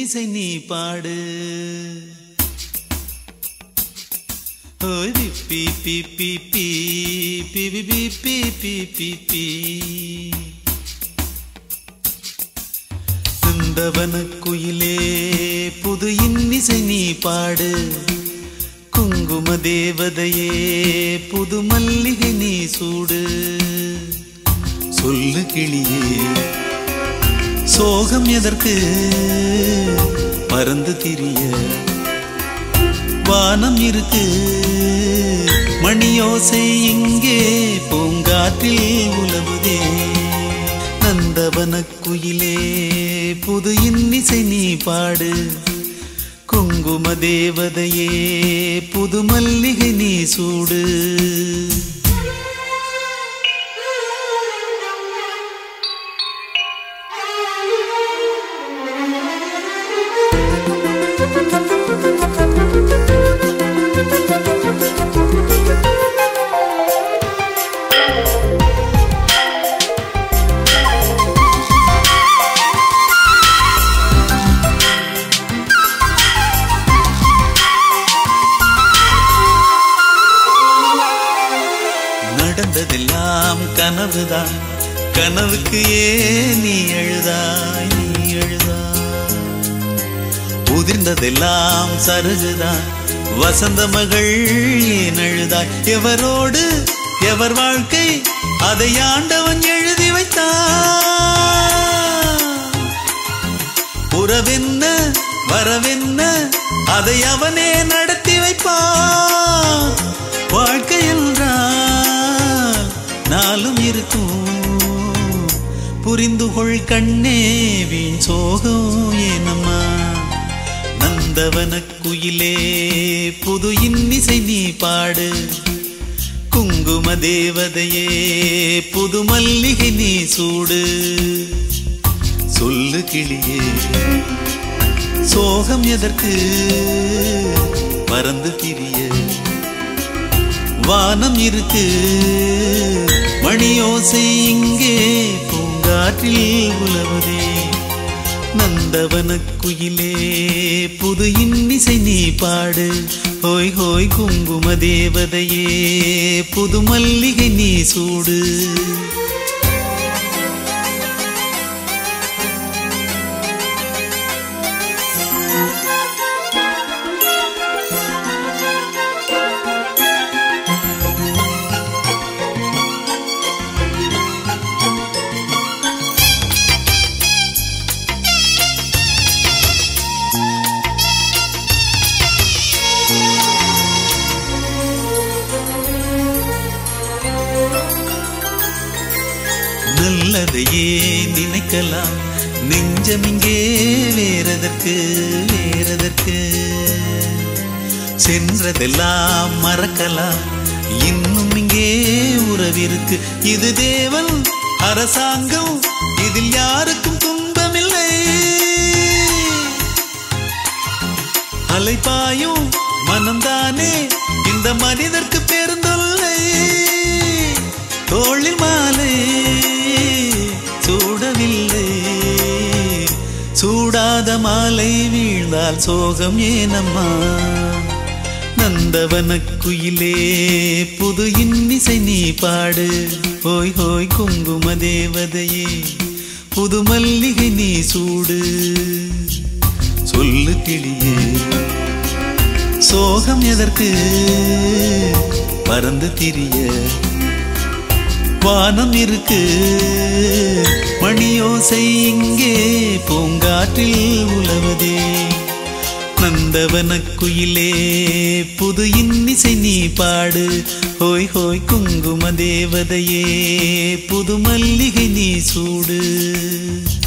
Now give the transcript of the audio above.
இன்னிசை நீ பாடு ஓய் பி பி பி பி பி பி பி பி பி பி பி சிந்தவன குயிலே புது இன்னிசை நீ பாடு குங்கும தேவதையே புது மல்லிகை நீ சூடு சொல்லு கிளியே சோகம் எதற்கு பறந்து திரிய வானம் இருக்கு மணியோசை இங்கே பூங்காற்றில் உலவுதே நந்தவன குயிலே புது இன்னிசை நீ பாடு குங்கும தேவதையே புது மல்லிகை நீ சூடு நடந்ததெல்லாம் கனவுதான் கனவுக்கு ஏன் நீ எழுதாய் நீ எழுதாய் உதிர்ந்ததெல்லாம் சருகுதான் வசந்த மகள் ஏன் அழுதாய் எவரோடு எவர் வாழ்க்கை அதை ஆண்டவன் எழுதி வைத்தான் உறவென்ன வரவென்ன அதை அவனே நடத்தி வைப்பான் வாழ்க்கை என்றால் நாளும் இருக்கும் புரிந்து கொள் கண்ணே வீண் சோகம் ஏனம்மா நந்தவன குயிலே புது இன்னிசை நீ பாடு குங்கும தேவதையே புது மல்லிகை நீ சூடு சொல்லு கிளியே சோகம் எதற்கு பறந்து திரிய வானம் இருக்கு மணியோசை இங்கே பூங்காற்றில் உலவுதே நந்தவன குயிலே புது இன்னிசை நீ பாடு ஹோய் ஹோய் குங்கும தேவதையே புது மல்லிகை நீ சூடு நல்லதையே நினைக்கலாம் நெஞ்சம் இங்கே வேறதற்கு வேறதற்கு சென்றதெல்லாம் மறக்கலாம் இன்னும் இங்கே உறவிருக்கு இது தேவன் அரசாங்கம் இதில் யாருக்கும் துன்பமில்லை அலைப்பாயும் மனம்தானே இந்த மனிதர்க்கு பெருந்தொல்லை தோளில் மாலை சூடவில்லை சூடாத மாலை வீழ்ந்தால் சோகம் ஏனம்மா நந்தவன குயிலே புது இன்னிசை நீ பாடு ஹோய் ஹோய் குங்கும தேவதையே புது மல்லிகை நீ சூடு சொல்லு கிளியே சோகம் எதற்கு பறந்து திரிய வானம் இருக்கு மணியோசை இங்கே பூங்காற்றில் உலவுதே நந்தவன குயிலே புது இன்னிசை நீ பாடு ஹோய் ஹோய் குங்கும தேவதையே புது மல்லிகை நீ சூடு